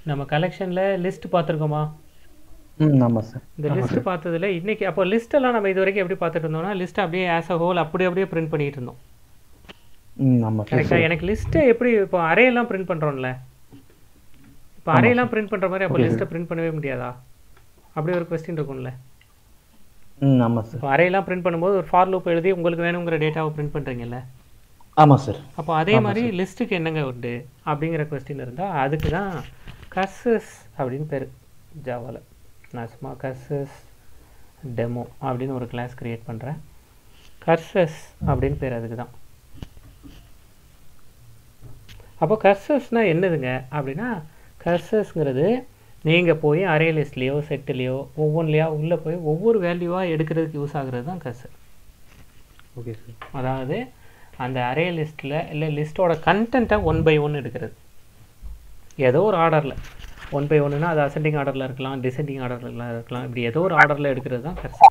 நம்ம கலெக்ஷனில் லிஸ்ட் பார்த்துருக்கோமா ம் ஆமாம் சார் இந்த லிஸ்ட் பார்த்ததுல இன்னைக்கு அப்போ லிஸ்ட் எல்லாம் நம்ம இது வரைக்கும் எப்படி பார்த்துட்டு இருந்தோம்னா லிஸ்ட் அப்படியே ஆஸ் அ ஹோல் அப்படி அப்படியே பிரிண்ட் பண்ணிட்டு இருந்தோம் ம் ஆமாம் சார் கரெக்டா எனக்கு லிஸ்ட்டை எப்படி இப்போ அரையெல்லாம் பிரிண்ட் பண்ணுறோம்ல இப்போ அரையெல்லாம் பிரிண்ட் பண்ணுற மாதிரி அப்போ லிஸ்ட்டை பிரிண்ட் பண்ணவே முடியாதா அப்படி ஒரு கொஸ்டின் இருக்கும்ல ம் ஆமாம் சார் இப்போ அரையெல்லாம் பிரிண்ட் பண்ணும்போது ஒரு ஃபார் லூப் எழுதி உங்களுக்கு வேணுங்கிற டேட்டாவை பிரிண்ட் பண்ணுறீங்கல்ல ஆமாம் சார் அப்போ அதே மாதிரி லிஸ்ட்டுக்கு என்னங்க உண்டு அப்படிங்கிற கொஸ்டின் இருந்தால் அதுக்கு தான் கர்சஸ் அப்படின்னு பேர் ஜாவாவில் நான் சும்மா கர்சஸ் டெமோ அப்படின்னு ஒரு கிளாஸ் க்ரியேட் பண்ணுறேன் கர்சஸ் அப்படின்னு பேர் அதுக்கு தான் அப்போ கர்சஸ்னால் என்னதுங்க அப்படின்னா கர்சஸ்ங்கிறது நீங்கள் போய் அரே லிஸ்ட்லேயோ செட்டுலேயோ ஒவ்வொன்றுலையோ உள்ளே போய் ஒவ்வொரு வேல்யூவாக எடுக்கிறதுக்கு யூஸ் ஆகுறது தான் கர்சர் ஓகே சார் அதாவது அந்த அரே லிஸ்ட்டில் இல்லை லிஸ்ட்டோட கண்டென்ட்டை ஒன் பை ஒன் எடுக்கிறது ஏதோ ஒரு ஆர்டரில் ஒன் பை ஒன்றுனா அது அசெண்டிங் ஆர்டரில் இருக்கலாம் டிசெண்டிங் ஆர்டரில் இருக்கலாம் இப்படி ஏதோ ஒரு ஆர்டரில் எடுக்கிறது தான் கர்சர்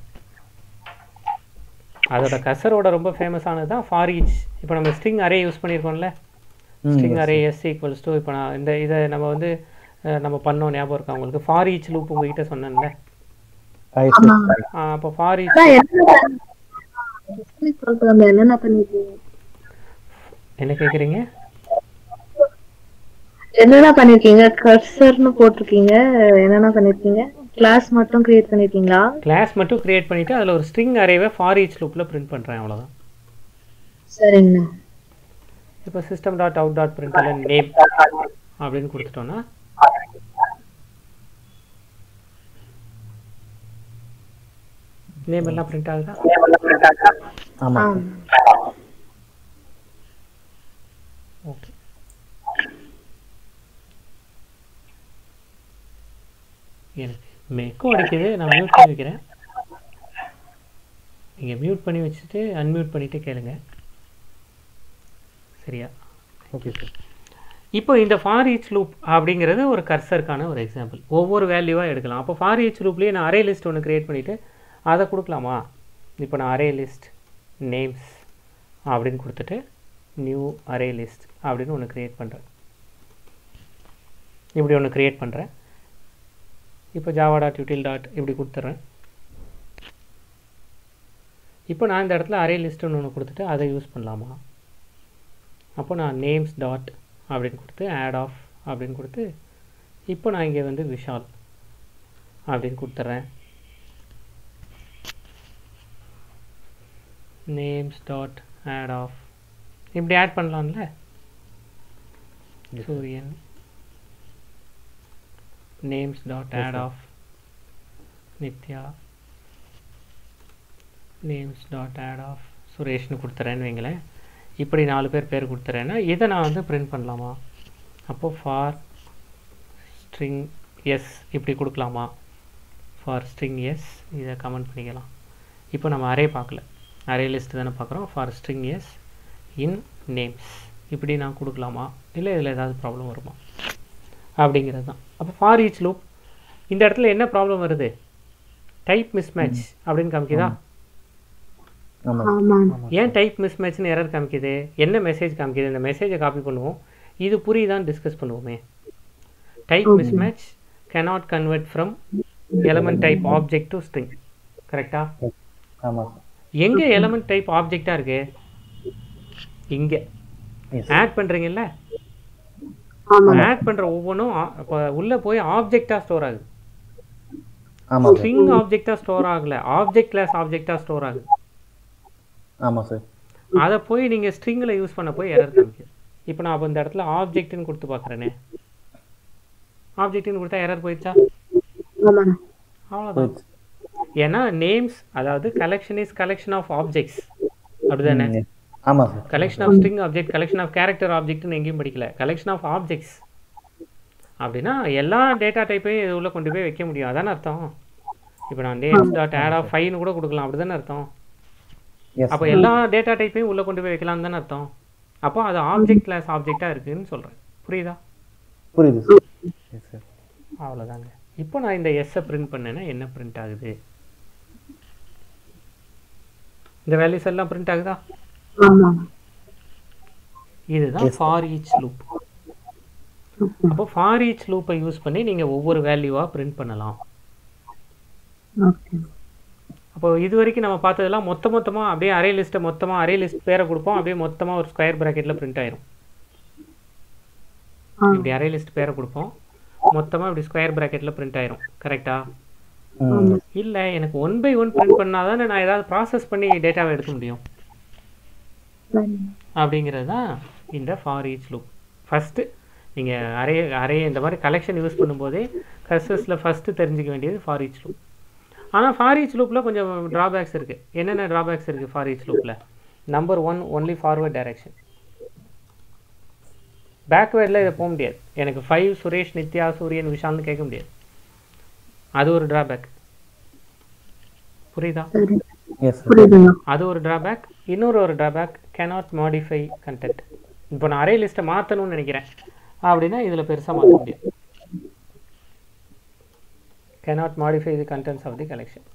அதோட கர்சரோட ரொம்ப ஃபேமஸானது தான் ஃபார் ஈச் இப்போ நம்ம ஸ்ட்ரிங் அரே யூஸ் பண்ணியிருக்கோம்ல string array S equals to இப்போ நான் இந்த இதை நம்ம வந்து அஹ், நம்ம பண்ணோம் ஞாபகம் இருக்கா உங்களுக்கு ஃபார் ஈச் லூப் உங்ககிட்ட சொன்னேன்ல ரைட் சார் ஆஹ் அப்போ ஃபார் ஈச் அதான் என்ன சொல்றாங்க என்னென்ன பண்ணிருக்கீங்க என்ன கேட்குறீங்க என்னென்ன பண்ணிருக்கீங்க கர்சர்னு போட்டிருக்கீங்க என்னென்ன பண்ணிருக்கீங்க கிளாஸ் மட்டும் கிரியேட் பண்ணிருக்கீங்களா கிளாஸ் மட்டும் கிரியேட் பண்ணிவிட்டு அதில் ஒரு ஸ்ட்ரிங் அரேவை ஃபார் ஈச் லூப்பில் பிரிண்ட் பண்ணுறேன் அவ்வளோதான் சரிங்கண்ணா இப்போ system dot out dot print name அப்படின்னு கொடுத்துட்டோன்னா நேம் எல்லாம் பிரிண்ட் ஆகுதா ஆமாம் ஓகே எனக்கு மெக்கோ அடிக்குது நான் மியூட் பண்ணி வைக்கிறேன் நீங்கள் மியூட் பண்ணி வச்சுட்டு அன்மியூட் பண்ணிட்டு கேளுங்க சரியா ஓகே சார் இப்போ இந்த ஃபார் ஈச் லூப் அப்படிங்கிறது ஒரு கர்சருக்கான ஒரு எக்ஸாம்பிள் ஒவ்வொரு வேல்யூவாக எடுக்கலாம் அப்போ ஃபார் ஈச் லூப்லேயே நான் அரே லிஸ்ட் ஒன்று க்ரியேட் பண்ணிவிட்டு அதை கொடுக்கலாமா இப்போ நான் அரே லிஸ்ட் நேம்ஸ் அப்படின்னு கொடுத்துட்டு நியூ அரே லிஸ்ட் அப்படின்னு ஒன்று க்ரியேட் பண்ணுறேன் இப்படி ஒன்று க்ரியேட் பண்ணுறேன் இப்போ ஜாவா டாட் யூட்டில் டாட் இப்படி கொடுத்துட்றேன் இப்போ நான் இந்த இடத்துல அரே லிஸ்ட்டுன்னு ஒன்று கொடுத்துட்டு அதை யூஸ் பண்ணலாமா அப்போ நான் நேம்ஸ் டாட் அப்படின்னு கொடுத்து ஆட் ஆஃப் அப்படின்னு கொடுத்து இப்போ நான் இங்கே வந்து விஷால் அப்படின்னு கொடுத்துட்றேன் நேம்ஸ் டாட் ஆட் ஆஃப் இப்படி ஆட் பண்ணலாம்ல Suriyan names dot add of Nithya names dot add of சுரேஷ்னு கொடுத்துறேன்னு வைங்களேன் இப்படி நாலு பேர் பேர் கொடுத்துறேன்னா இதை நான் வந்து பிரிண்ட் பண்ணலாமா அப்போது ஃபார் ஸ்ட்ரிங் எஸ் இப்படி கொடுக்கலாமா ஃபார் ஸ்ட்ரிங் எஸ் இதை கமெண்ட் பண்ணிக்கலாம் இப்போ நம்ம அரே பார்க்கல அரே லிஸ்ட் தானே பார்க்குறோம் for string S in names இப்படி நான் கொடுக்கலாமா இல்லை இதில் ஏதாவது ப்ராப்ளம் வருமா அப்படிங்கிறது தான் அப்போ ஃபார் ஈச் லூப் இந்த இடத்துல என்ன ப்ராப்ளம் வருது டைப் மிஸ்மேட்ச் அப்படின்னு காமிக்குதா ஆமாம் ஆமாண்ணா ஏன் டைப் மிஸ்மேட்ச்னு எரர் காமிக்குது என்ன மெசேஜ் காமிக்குது இந்த மெசேஜை காப்பி பண்ணுவோம் இது புரியுதான்னு டிஸ்கஸ் பண்ணுவோமே type mismatch cannot convert from element type object to string கரெக்டா ஆமாம் சார் எங்க எலமெண்ட் டைப் ஆப்ஜெக்டா இருக்கு இங்க எஸ் ஆட் பண்றீங்கல்ல ஆமா ஆட் பண்ற ஒவ்வொன்றும் இப்போ உள்ள போய் ஆப்ஜெக்டா ஸ்டோர் ஆகுது ஆமாம் சார் ஸ்ட்ரிங் ஆப்ஜெக்டா ஸ்டோர் ஆகல ஆப்ஜெக்ட் கிளாஸ் ஆப்ஜெக்டா ஸ்டோர் ஆகுது ஆமாம் சார் அதை போய் நீங்க ஸ்ட்ரிங்கில் யூஸ் பண்ண போய் எரர் காமிக்குது இப்போ நான் அப்போ இந்த இடத்துல ஆப்ஜெக்ட்னு கொடுத்து பார்க்குறேனே ஆப்ஜெக்ட்னு கொடுத்தா எரர் போயிடுச்சா ஆமாண்ணா அவ்வளோதான் போயிடுச்சு ஏன்னா நேம்ஸ் அதாவது collection is collection of objects அப்படிதானே ம், ஆமாம் sir collection of string object collection of character ஆப்ஜெக்ட்னு எங்கேயும் படிக்கல கலெக்ஷன் ஆஃப் ஆப்ஜெக்ட்ஸ் அப்படின்னா எல்லா டேட்டா டைப்பையும் இது உள்ள கொண்டு போய் வைக்க முடியும் அதானே அர்த்தம் இப்போ நான் நேம்ஸ் டாட் ஆட் ஆஃப் ஃபைவ்னு கூட கொடுக்கலாம் அப்படிதானே அர்த்தம் எஸ் அப்போ எல்லா டேட்டா டைப்பையும் உள்ள கொண்டு போய் வைக்கலாம் தானே அர்த்தம் அப்போ அது ஆப்ஜெக்ட் கிளாஸ் ஆப்ஜெக்டாக இருக்குன்னு சொல்கிறேன் புரியுதா புரியுது சார் எஸ் சார் அவ்வளோதாங்க இப்போ நான் இந்த எஸ்ஸை பிரிண்ட் பண்ணேன்னா என்ன பிரிண்ட் ஆகுது இந்த வேல்யூஸ் எல்லாம் பிரிண்ட் ஆகுதா ஆமா இதுதான் ஃபார் ஈச் லூப் அப்போ ஃபார் ஈச் லூப்பை யூஸ் பண்ணி நீங்கள் ஒவ்வொரு வேல்யூவாக பிரிண்ட் பண்ணலாம் ஓகே அப்போ இது வரைக்கும் நம்ம பார்த்ததெல்லாம் மொத்த மொத்தமாக அப்படியே அரே லிஸ்ட்டை மொத்தமாக அரே லிஸ்ட் பேரை கொடுப்போம் அப்படியே மொத்தமாக ஒரு ஸ்கொயர் ப்ராக்கெட்டில் பிரிண்ட் ஆயிரும் ஆ இப்படி அரே லிஸ்ட் பேரை கொடுப்போம் மொத்தமாக இப்படி ஸ்கொயர் ப்ராக்கெட்டில் பிரிண்ட் ஆயிரும் கரெக்டா ம் இல்லை எனக்கு ஒன் பை ஒன் பிரிண்ட் பண்ணால் தானே நான் ஏதாவது ப்ராசஸ் பண்ணி டேட்டாவை எடுக்க முடியும் சரி அப்படிங்கிறது தான் இந்த ஃபார் ஈச் லூப் ஃபஸ்ட்டு நீங்கள் அரே அரே இந்த மாதிரி கலெக்ஷன் யூஸ் பண்ணும்போதே கர்சஸில் ஃபஸ்ட்டு தெரிஞ்சுக்க வேண்டியது ஃபார் ஈச் லூப் ஆனால் ஃபார் ஈச் லூப்பில் கொஞ்சம் ட்ராபேக்ஸ் இருக்குது என்னென்ன ட்ராபேக்ஸ் இருக்குது ஃபார் ஈச் லூப்பில் number one only forward direction பேக்வேர்டில் இதை போக முடியாது எனக்கு ஃபைவ் சுரேஷ் நித்யா சூரியன் விஷால்னு கேட்க முடியாது அது ஒரு ட்ராபேக் புரியுதா சரி எஸ் சார் புரியுதுங்க அது ஒரு டிராபேக் இன்னொரு ஒரு டிராபேக் cannot மாடிஃபை கண்டென்ட் இப்போ நான் அரே லிஸ்ட்டை மாற்றணும்னு நினைக்கிறேன் அப்படின்னா இதில் பெருசாக மாற்ற முடியாது cannot modify the contents of the collection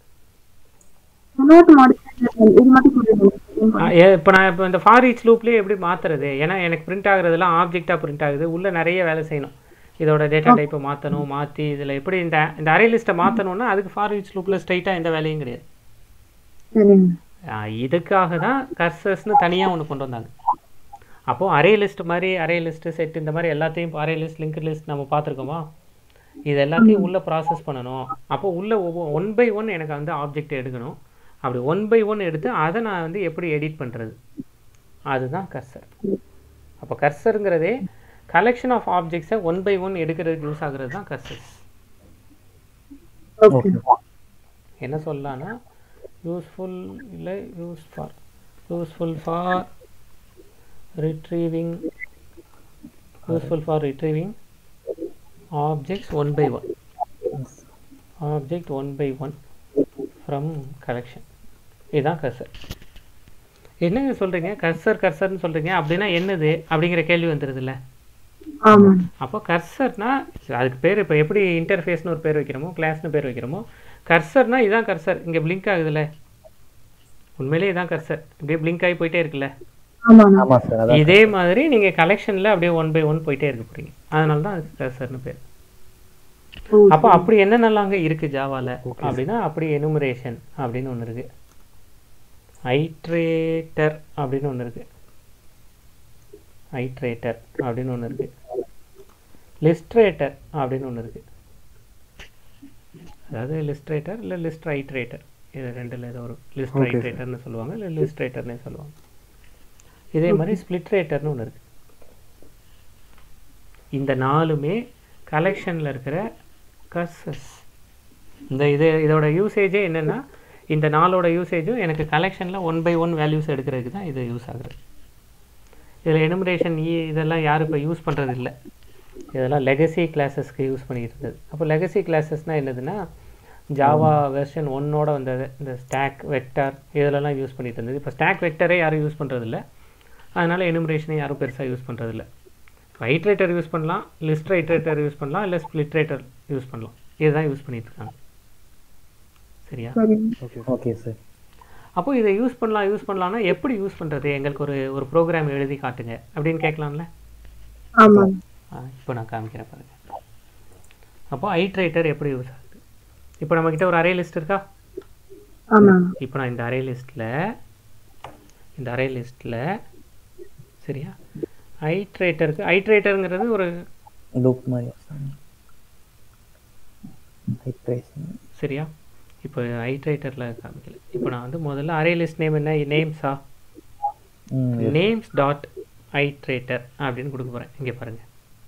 note modification இது மட்டும் புரியுதுங்க இப்போ நான் இப்போ இந்த ஃபார் ஈச் லூப்லேயே எப்படி மாற்றுறது ஏன்னா எனக்கு பிரிண்ட் ஆகுறதெல்லாம் ஆப்ஜெக்டாக பிரிண்ட் ஆகுது உள்ளே நிறைய வேலை செய்யணும் இதோட டேட்டா டைப்பை மாற்றணும் மாற்றி இதில் எப்படி இந்த இந்த அரே லிஸ்ட்டை மாற்றணும்னா அதுக்கு ஃபார் ஈச் லூப்பில் ஸ்ட்ரைட்டாக எந்த வேலையும் கிடையாது சரிங்க ஆஹ் இதுக்காக தான் கர்சஸ்னு தனியாக ஒன்று கொண்டு வந்தாங்க அப்போது அரே லிஸ்ட் மாதிரி அரே லிஸ்ட்டு செட் இந்த மாதிரி எல்லாத்தையும் அரே லிஸ்ட் லிங்க் லிஸ்ட் நம்ம பார்த்துருக்கோமா இது எல்லாத்தையும் உள்ளே ப்ராசஸ் பண்ணணும் அப்போ உள்ளே ஒவ்வொரு ஒன் பை ஒன் எனக்கு வந்து ஆப்ஜெக்ட் எடுக்கணும் அப்படி ஒன் பை ஒன் எடுத்து அதை நான் வந்து எப்படி எடிட் பண்ணுறது அதுதான் கர்சர் அப்போ கர்சருங்கிறதே கலெக்ஷன் ஆஃப் ஆப்ஜெக்ட்ஸை ஒன் பை ஒன் எடுக்கிறதுக்கு யூஸ் ஆகுறது தான் கர்சர்ஸ் ஓகே என்ன சொல்லலாம்னா யூஸ்ஃபுல் இல்லை use for useful for retrieving useful for retrieving objects one by one object one by one from collection இதுதான் கர்சர் என்னங்க சொல்கிறீங்க கர்சர் கர்சர்னு சொல்கிறீங்க அப்படின்னா என்னது அப்படிங்கிற கேள்வி வந்துடுதுல்ல ஆமாங்க அப்போ கர்சர்னா அதுக்கு பேர் இப்போ எப்படி இன்டர்ஃபேஸ்னு ஒரு பேர் வைக்கிறோமோ கிளாஸ்னு பேர் வைக்கிறோமோ கர்சர்னா இதான் கர்சர் இங்கே பிளிங்க் ஆகுதுல்ல உண்மையிலேயே இதான் கர்சர் இப்படியே பிளிங்க் ஆகி போயிட்டே இருக்குல்ல ஆமாங்க ஆமாம் சார் அதான் இதே மாதிரி நீங்கள் கலெக்ஷனில் அப்படியே ஒன் பை ஒன் போயிட்டே இருக்க போறீங்க அதனால தான் அதுக்கு கர்சர்னு பேர் ஓ, அப்போ அப்படி என்னென்னலாம் அங்கே இருக்குது ஜாவால அப்படின்னா அப்படி எனுமரேஷன் அப்படின்னு ஒன்று இருக்கு ஐட்ரேட்டர் அப்படின்னு ஒன்று இருக்கு ஐட்ரேட்டர் அப்படின்னு ஒன்று இருக்கு லிஸ்ட்ரேட்டர் அப்படின்னு ஒன்று இருக்கு அதாவது லிஸ்ட்ரேட்டர் இல்லை லிஸ்ட் ஐட்ரேட்டர் இது ரெண்டில் ஏதோ ஒரு லிஸ்ட் ஐட்ரேட்டர்னு சொல்லுவாங்க இல்லை லிஸ்ட்ரேட்டர்னே சொல்லுவாங்க இதே மாதிரி ஸ்பிளிட்ரேட்டர்னு ஒன்று இருக்கு இந்த நாலுமே கலெக்ஷனில் இருக்கிற கர்சஸ் இந்த இது இதோட யூசேஜே என்னென்னா இந்த நாளோட யூசேஜும் எனக்கு கலெக்ஷனில் ஒன் பை ஒன் வேல்யூஸ் எடுக்கிறதுக்கு தான் இது யூஸ் ஆகுது இதில் எனுமரேஷன் இ இதெல்லாம் யாரும் இப்போ யூஸ் பண்ணுறது இல்லை இதெல்லாம் லெகசி கிளாஸஸ்க்கு யூஸ் பண்ணிட்டு இருந்தது அப்போ லெகசி கிளாஸஸ்னால் என்னதுன்னா ஜாவா வெர்ஷன் ஒன்னோட வந்தது இந்த ஸ்டாக் வெக்டார் இதிலெல்லாம் யூஸ் பண்ணிட்டு இருந்தது இப்போ ஸ்டாக் வெக்டரே யாரும் யூஸ் பண்ணுறதில்ல அதனால் எனுமரேஷனை யாரும் பெருசாக யூஸ் பண்ணுறதில்ல ஐட்ரேட்டர் யூஸ் பண்ணலாம் லிஸ்ட் ஐட்ரேட்டர் யூஸ் பண்ணலாம் இல்லை ஸ்பிளிட்ரேட்டர் யூஸ் பண்ணலாம் இதுதான் யூஸ் பண்ணிட்டு இருக்காங்க சரியா சரிங்க ஓகே சார் அப்போ இதை யூஸ் பண்ணலாம் யூஸ் பண்ணலாம்னா எப்படி யூஸ் பண்ணுறது எங்களுக்கு ஒரு ஒரு ப்ரோக்ராம் எழுதி காட்டுங்க அப்படின்னு கேட்கலாம்ல ஆமாங்க ஆ, இப்போ நான் காமிக்கிறேன் பாருங்க அப்போ ஐட்ரேட்டர் எப்படி யூஸ் ஆகுது இப்போ நம்மக்கிட்ட ஒரு அரே லிஸ்ட் இருக்கா ஆமாங்க இப்போ நான் இந்த அரே லிஸ்ட்டில் இந்த அரே லிஸ்ட்டில் சரியா ஐட்ரேட்டருக்கு ஐட்ரேட்டருங்கிறது ஒரு லூப் மாதிரி ஹைட்ரேஷன் சரியா இப்போ ஐட்ரேட்டரில் காமிக்கல இப்போ நான் வந்து முதல்ல அரே லிஸ்ட் நேம் என்ன நேம்ஸா ம் நேம்ஸ் டாட் ஐட்ரேட்டர் அப்படின்னு கொடுக்க போகிறேன் இங்கே பாருங்கள்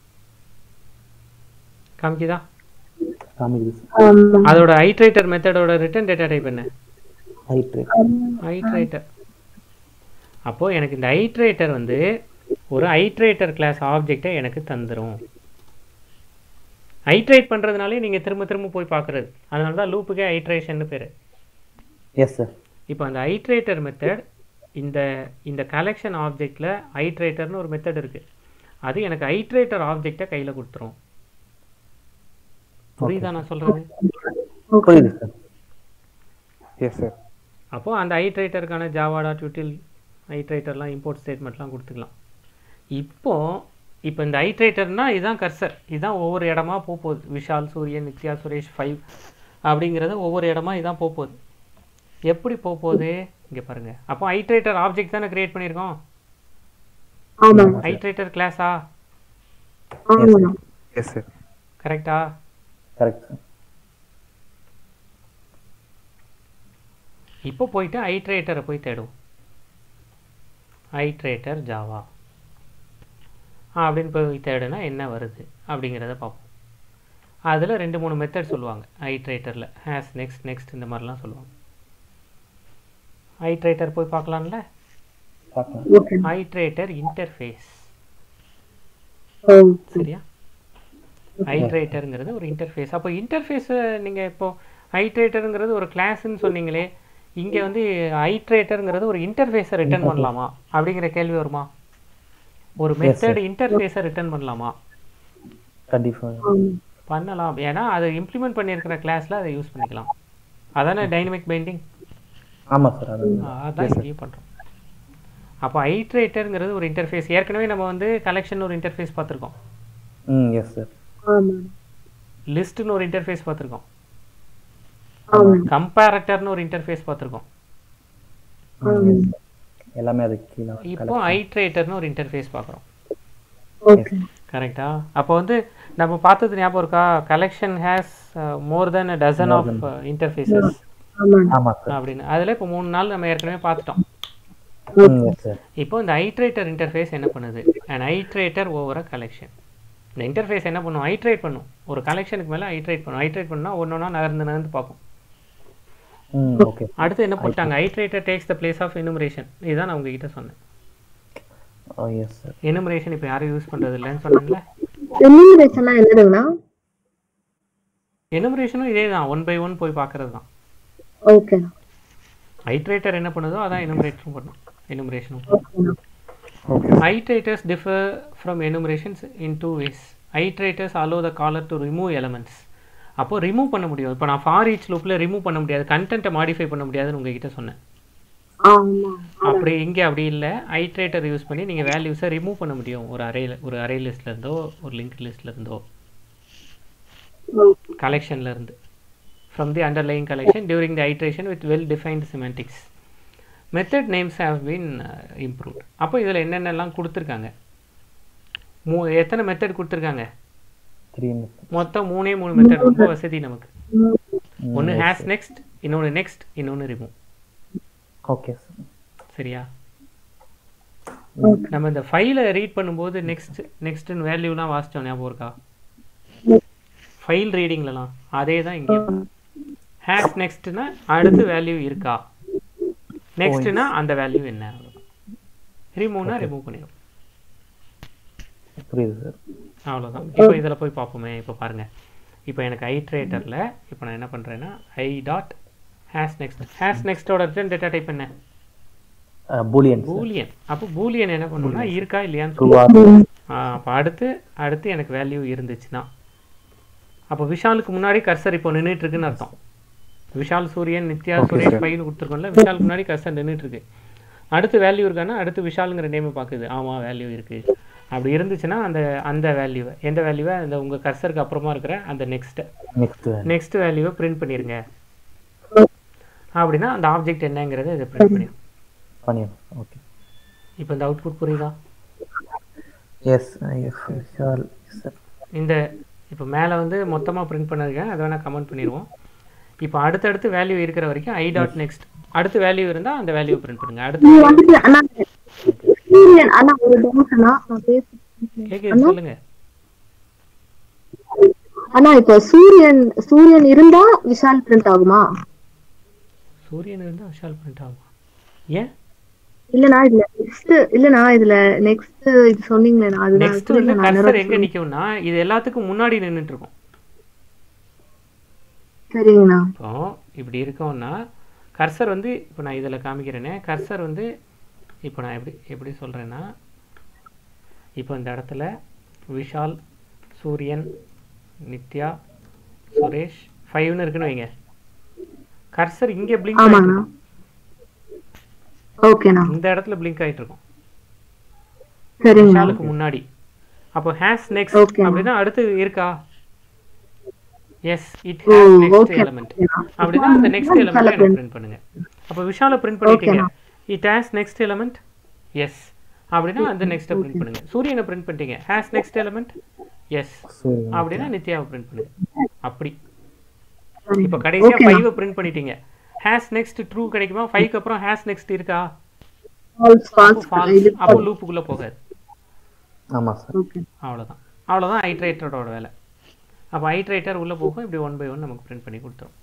காமிக்குதா காமிக்குது சார் ஆமாங்க அதோட ஐட்ரேட்டர் மெத்தடோட ரிட்டர்ன் டேட்டா டைப் என்ன ஹைட்ரேட் ஐட்ரேட்டர் அப்போது எனக்கு இந்த ஐட்ரேட்டர் வந்து ஒரு ஐட்ரேட்டர் கிளாஸ் ஆப்ஜெக்டை எனக்கு தந்துரும் ஐட்ரேட் பண்ணுறதுனாலே நீங்கள் திரும்ப திரும்ப போய் பார்க்குறது அதனால தான் லூப்புக்கே ஐட்ரேஷன்னு பேர் எஸ் சார் இப்போ அந்த ஐட்ரேட்டர் மெத்தட் இந்த இந்த கலெக்ஷன் ஆப்ஜெக்டில் ஐட்ரேட்டர்னு ஒரு மெத்தட் இருக்குது அது எனக்கு ஐட்ரேட்டர் ஆப்ஜெக்டை கையில் கொடுத்துரும் புரியுதா நான் சொல்கிறது புரியுது சார் எஸ் சார் அப்போது அந்த ஐட்ரேட்டருக்கான ஜாவா டாட் யூட்டில் ஐட்ரேட்டர்லாம் இம்போர்ட் ஸ்டேட்மெண்ட்லாம் கொடுத்துக்கலாம் இப்போ இப்போ இந்த ஐட்ரேட்டர்னா இதுதான் கர்சர் இதுதான் ஒவ்வொரு இடமா போக போகுது விஷால் சூரியன் நித்யா சுரேஷ் ஃபைவ் அப்படிங்கிறது ஒவ்வொரு இடமா இதான் போக போகுது எப்படி போக போகுது இங்கே பாருங்க அப்போ ஐட்ரேட்டர் ஆப்ஜெக்ட் தானே கிரியேட் பண்ணியிருக்கோம் ஆமாங்க ஐட்ரேட்டர் கிளாஸா ஆமாண்ணா எஸ் சார் கரெக்டா கரெக்ட் சார் இப்போ போயிட்டு ஐட்ரேட்டரை போய் தேடுவோம் ஐட்ரேட்டர் ஜாவா அப்படின்னு போய் தேடுனா என்ன வருது அப்படிங்கிறத பார்ப்போம் அதில் ரெண்டு மூணு மெத்தட் சொல்லுவாங்க ஐட்ரேட்டரில் ஹேஸ் நெக்ஸ்ட் நெக்ஸ்ட் இந்த மாதிரிலாம் சொல்லுவாங்க ஐட்ரேட்டர் போய் பார்க்கலாம்ல பார்க்கலாம் ஓகே ஐட்ரேட்டர் இன்டர்ஃபேஸ் ஓ சரியா ஐட்ரேட்டருங்கிறது ஒரு இன்டர்ஃபேஸ் அப்போ இன்டர்ஃபேஸை நீங்கள் இப்போ ஐட்ரேட்டருங்கிறது ஒரு கிளாஸ்ன்னு சொன்னீங்களே இங்கே வந்து ஐட்ரேட்டருங்கிறது ஒரு இன்டர்ஃபேஸை ரிட்டர்ன் பண்ணலாமா அப்படிங்கிற கேள்வி வருமா ஒரு மெத்தட் இன்டர்ஃபேஸை ரிட்டர்ன் பண்ணலாமா கண்டிப்பாக ஆமா பண்ணலாம் ஏன்னா அதை இம்ப்ளிமெண்ட் பண்ணியிருக்கிற கிளாஸில் அதை யூஸ் பண்ணிக்கலாம் அதானே டைனமிக் பைண்டிங் ஆமாம் சார் அது அதான் இங்கேயும் பண்ணுறோம் அப்போ ஐட்ரேட்டருங்கிறது ஒரு இன்டர்ஃபேஸ் ஏற்கனவே நம்ம வந்து கலெக்ஷன் ஒரு இன்டர்ஃபேஸ் பார்த்துருக்கோம் ம் எஸ் சார் ஆமா லிஸ்ட்னு ஒரு இன்டர்ஃபேஸ் பார்த்துருக்கோம் ஆமா கம்பேரட்டர்னு ஒரு இன்டர்ஃபேஸ் பார்த்துருக்கோம் எல்லாமே அதுக்கு கீழே இப்போ ஐட்ரேட்டர்னு ஒரு இன்டர்ஃபேஸ் பார்க்குறோம் ஓகே கரெக்டா அப்போ வந்து நம்ம பார்த்தது ஞாபகம் இருக்கா collection has more than a dozen of interfaces ஆமா ஆமாம் சார் அப்படின்னு அதில் இப்போ மூணு நாள் நம்ம ஏற்கனவே பார்த்துட்டோம் ம் எஸ் சார் இப்போ இந்த ஐட்ரேட்டர் இன்டர்ஃபேஸ் என்ன பண்ணுது and iterator over a collection இந்த இன்டர்ஃபேஸ் என்ன பண்ணும் ஐட்ரேட் பண்ணும் ஒரு கலெக்ஷனுக்கு மேலே ஐட்ரேட் பண்ணும் ஐட்ரேட் பண்ணால் ஒன்று ஒன்றா நகர்ந்து நகர்ந்து பார்ப்போம் ம் ஓகே அடுத்து என்ன போட்டாங்க iterator takes the place of enumeration இதுதான் நான் உங்ககிட்ட சொன்னேன் ஓ எஸ் சார் எனுமரேஷன் இப்போ யாரும் யூஸ் பண்ணுறது இல்லைன்னு சொன்னேன்ல எலிமினேஷன்னா என்னதுங்கண்ணா எனுமரேஷனும் இதே தான் ஒன் பை ஒன் போய் பார்க்கறது தான் ஓகேண்ணா ஐட்ரேட்டர் என்ன பண்ணுதோ அதான் எனுமரேட்டரும் பண்ணும் எனுமரேஷனும் ஓகேண்ணா okay Iterators differ from enumerations in two ways. Iterators allow the caller to remove elements. அப்போ ரிமூவ் பண்ண முடியும் இப்போ நான் ஃபார் ஈச் லூப்பில் ரிமூவ் பண்ண முடியாது கண்டென்ட்டை மாடிஃபை பண்ண முடியாதுன்னு உங்ககிட்ட சொன்னேன் ஆமா அப்படி இங்கே அப்படி இல்லை ஐட்ரேட்டர் யூஸ் பண்ணி நீங்கள் வேல்யூஸை ரிமூவ் பண்ண முடியும் ஒரு அரேல ஒரு அரே லிஸ்ட்லேருந்தோ ஒரு லிங்க் லிஸ்ட்லேருந்தோ ஓகே கலெக்ஷன்ல இருந்து from the underlying collection during the iteration with well defined semantics method names have been uh, improved அப்போ இதில் என்னென்னலாம் கொடுத்துருக்காங்க மூ எத்தனை மெத்தட் கொடுத்துருக்காங்க த்ரீ மொத்தம் மூணே மூணு மெத்தட் ரொம்ப வசதி நமக்கு ஒன்று ஹேஸ் நெக்ஸ்ட் இன்னொன்று நெக்ஸ்ட் இன்னொன்று ரிமூவ் ஓகே சார் சரியா நம்ம இந்த ஃபைலை ரீட் பண்ணும்போது நெக்ஸ்ட் நெக்ஸ்ட்னு வேல்யூலாம் வாசிச்சோம் ஞாபகம் இருக்கா ஃபைல் ரீடிங்லலாம் அதே தான் இங்கே ஹேஸ் நெக்ஸ்ட்னா அடுத்து வேல்யூ இருக்கா நெக்ஸ்ட்னா அந்த வேல்யூ என்ன ரிமூவ்னா ரிமூவ் பண்ணிடும் புரியுது சார் அவ்வளோதான் இப்போ இதில் போய் பார்ப்போமே இப்போ பாருங்க இப்போ எனக்கு ஐட்ரேட்டரில் இப்போ நான் என்ன பண்ணுறேன்னா I dot has next has நெக்ஸ்ட்டோட ரிட்டர்ன் டேட்டா டைப் என்ன பூலியன் பூலியன் அப்போ பூலியன் என்ன பண்ணணும்னா இருக்கா இல்லையான்னு டூ சொல்லணும் ஆர் அப்போ அடுத்து அடுத்து எனக்கு வேல்யூ இருந்துச்சுன்னா அப்போ விஷாலுக்கு முன்னாடி கர்சர் இப்போ நின்றுட்டு இருக்குன்னு அர்த்தம் விஷால் சூரியன் நித்யா சுரேஷ் பையன் கொடுத்துருக்கோம்ல விஷாலுக்கு முன்னாடி கர்சர் நின்றுட்டு இருக்கு அடுத்து வேல்யூ இருக்கான்னா அடுத்து விஷாலுங்கிற நேமை பார்க்குது ஆமாம் வேல்யூ இருக்கு அப்படி இருந்துச்சுன்னா அந்த அந்த வேல்யூவை எந்த வேல்யூவை அந்த உங்கள் கர்சருக்கு அப்புறமா இருக்கிற அந்த நெக்ஸ்ட்டை நெக்ஸ்ட் நெக்ஸ்ட் வேல்யூவை பிரிண்ட் பண்ணிருங்க அப்படின்னா அந்த ஆப்ஜெக்ட் என்னங்கிறத இதை பிரிண்ட் பண்ணிடும் பண்ணிடலாம் ஓகே இப்போ இந்த அவுட்புட் புரியுதா எஸ் எஸ் ஷார் சார் இந்த இப்போ மேலே வந்து மொத்தமாக பிரிண்ட் பண்ணிருக்கேன் அதை வேணால் கமெண்ட் பண்ணிடுவோம் இப்போ அடுத்தடுத்து வேல்யூ இருக்கிற வரைக்கும் ஐ டாட் நெக்ஸ்ட் அடுத்து வேல்யூ இருந்தால் அந்த வேல்யூ பிரிண்ட் பண்ணுங்க அடுத்து நீங்க வந்துட்டு அண்ணா சூரியன் அண்ணா ஒரு டவுட் அண்ணா நான் பேச கேட்குது சொல்லுங்க அண்ணா இப்போ சூரியன் சூரியன் இருந்தா விஷால் பிரிண்ட் ஆகுமா சூரியன் இருந்தால் விஷால் பிரிண்ட் ஆகுமா ஏன் இல்லண்ணா இதுல நெக்ஸ்ட் இல்லண்ணா இதுல நெக்ஸ்ட் இது சொன்னீங்களேண்ணா அதுதான் நெக்ஸ்ட் வந்து புரியல, நான் கர்சர் இன்னொரு எங்கே நிற்கும்னா இது எல்லாத்துக்கும் முன்னாடி நின்றுட்டு இருக்கும் சரிங்கண்ணா இப்போ இப்படி இருக்கோம்னா கர்சர் வந்து இப்போ நான் இதில் காமிக்கிறேனே கர்சர் வந்து இப்போ நான் எப்படி எப்படி சொல்கிறேன்னா இப்போ இந்த இடத்துல விஷால் சூரியன் நித்யா சுரேஷ் ஃபைவ்னு இருக்குன்னு வைங்க கர்சர் இங்கே பிளிங்க் ஆமாண்ணா ஓகேண்ணா இந்த இடத்துல பிளிங்க் ஆயிட்டு இருக்கும் சரிங்கண்ணா விஷாலுக்கு முன்னாடி அப்போ ஹேஸ் நெக்ஸ்ட் Okay. அப்படின்னா அடுத்து இருக்கா yes it oh, has next okay. Element அப்படின்னா அந்த நெக்ஸ்ட் எலிமெண்ட் எனக்கு பிரிண்ட் பண்ணுங்க அப்போ விஷால பிரிண்ட் பண்ணிட்டீங்க it has next element yes அப்படின்னா அந்த நெக்ஸ்ட்டை பிரிண்ட் பண்ணுங்க சூரியனை பிரிண்ட் பண்ணிட்டீங்க ஹேஸ் நெக்ஸ்ட் எலிமெண்ட் எஸ் சரி அப்படின்னா நித்யாவை பிரிண்ட் பண்ணுங்க அப்படி சரி. இப்போ கடைசியா Okay, ஃபைவ் பிரிண்ட் பண்ணிட்டீங்க ஹேஸ் நெக்ஸ்ட் ட்ரூ கிடைக்குமா ஃபைவ்க்கு அப்புறம் ஹேஸ் நெக்ஸ்ட் இருக்கா False, அப்போ false. ஃபால்ஸ் இது அப்போ லூப்புக்குள்ள போகாது ஆமாம் சார் Okay. அவ்வளவுதான் அவ்வளவுதான் ஐட்ரேட்டரோட வேலை அப்போ ஐட்ரேட்டர் உள்ள போகும் இப்படி ஒன் பை ஒன் நமக்கு பிரிண்ட் பண்ணி கொடுத்துரும்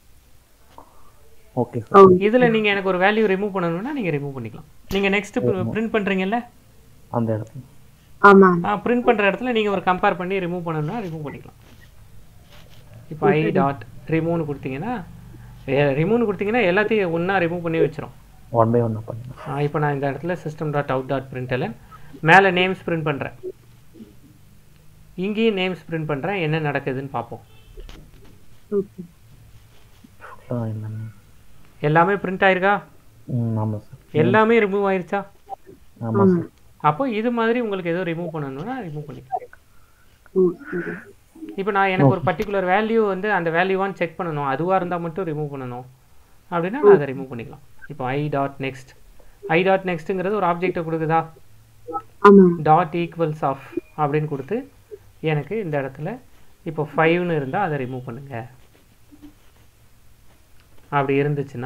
ஓகே சார் Oh, இதுல நீங்க எனக்கு ஒரு வேல்யூ ரிமூவ் பண்ணணும்னா நீங்க ரிமூவ் பண்ணிக்கலாம் நீங்க நெக்ஸ்ட் பிரிண்ட் பண்றீங்கல்ல அந்த இடத்துல ஆமா பிரிண்ட் பண்ற இடத்துல நீங்க ஒரு கம்பேர் பண்ணி ரிமூவ் பண்ணணும்னா ரிமூவ் பண்ணிக்கலாம் இப்போ ஐ டாட் ரிமூவ்னு கொடுத்தீங்கன்னா ரிமூவ்னு கொடுத்தீங்கன்னா எல்லாத்தையும் ஒண்ணா ரிமூவ் பண்ணி வச்சிரும் ஒன் பை ஒன்னாக பண்ணுங்க இப்போ நான் இந்த இடத்துல system dot out dot print மேலே நேம்ஸ் பிரிண்ட் பண்ணுறேன் இங்கேயும் நேம்ஸ் பிரிண்ட் பண்ணுறேன் என்ன நடக்குதுன்னு பார்ப்போம் Okay. ஃபுல்லாக என்னன்னு எல்லாமே பிரிண்ட் ஆயிருக்கா ம் ஆமாம் சார் எல்லாமே ரிமூவ் ஆயிருச்சா ஆமாம் சார் அப்போ இது மாதிரி உங்களுக்கு ஏதோ ரிமூவ் பண்ணணும்னா ரிமூவ் பண்ணிக்கலாம் ஓ, சரி. இப்போ நான் எனக்கு ஒரு பர்டிகுலர் வேல்யூ வந்து அந்த வேல்யூவான்னு செக் பண்ணணும் அதுவாக இருந்தால் மட்டும் ரிமூவ் பண்ணணும் அப்படின்னா நான் அதை ரிமூவ் பண்ணிக்கலாம் இப்போ I dot next I dot நெக்ஸ்ட்டுங்கிறது ஒரு ஆப்ஜெக்டை கொடுக்குதா ஆமா டாட் ஈக்குவல்ஸ் ஆஃப் அப்படின்னு கொடுத்து எனக்கு இந்த இடத்துல இப்போ ஃபைவ்னு இருந்தால் அதை ரிமூவ் பண்ணுங்க அப்படி இருந்துச்சுன்னா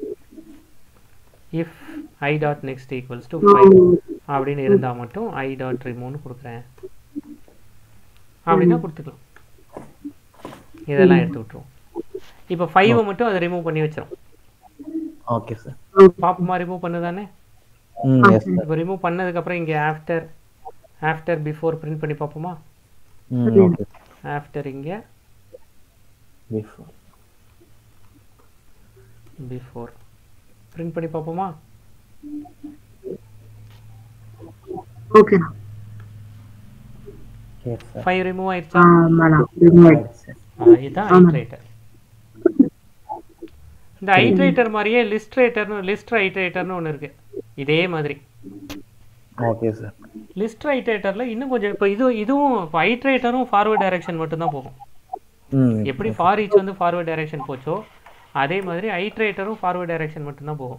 if I dot next equals to five அப்படின்னு இருந்தால் மட்டும் ஐ டாட் ரிமூவ்னு கொடுக்குறேன் அப்படின்னா கொடுத்துக்கலாம் இதெல்லாம் எடுத்து விட்டுருவோம் இப்போ ஃபைவை மட்டும் அதை ரிமூவ் பண்ணி வச்சிரும் ஓகே சார் பாப்பமா ரிமூவ் பண்ணுதானே ம் எஸ் சார் இப்போ ரிமூவ் பண்ணதுக்கப்புறம் இங்கே ஆஃப்டர் ஆஃப்டர் பிஃபோர் பிரிண்ட் பண்ணி பார்ப்போமா ம் ஓகே ஆஃப்டர் இங்கே பிஃபோர் பிஃபோர் பிரிண்ட் பண்ணி பார்ப்போமா ஓகேண்ணா எஸ் சார் ஃபைவ் ரிமூவ் ஆயிடுச்சா ஆமாண்ணா remove ஆயிடுச்சு. சார் ஆ, இதுதான் ஐட்ரேட்டர் இந்த ஐட்ரேட்டர் மாதிரியே லிஸ்ட் ரேட்டர்னு லிஸ்ட் ஐட்ரேட்டர்னு ஒன்று இருக்கு இதே மாதிரி ஓகே சார் லிஸ்ட் ஐட்ரேட்டரில் இன்னும் கொஞ்சம் இப்போ இது இதுவும் இப்போ ஐட்ரேட்டரும் ஃபார்வர்ட் டைரக்ஷன் மட்டும்தான் போகும் ம் எப்படி ஃபார் ஈச் வந்து ஃபார்வர்ட் டைரக்ஷன் போச்சோ அதே மாதிரி ஐட்ரேட்டரும் ஃபார்வர்ட் டைரக்ஷன் மட்டும்தான் போகும்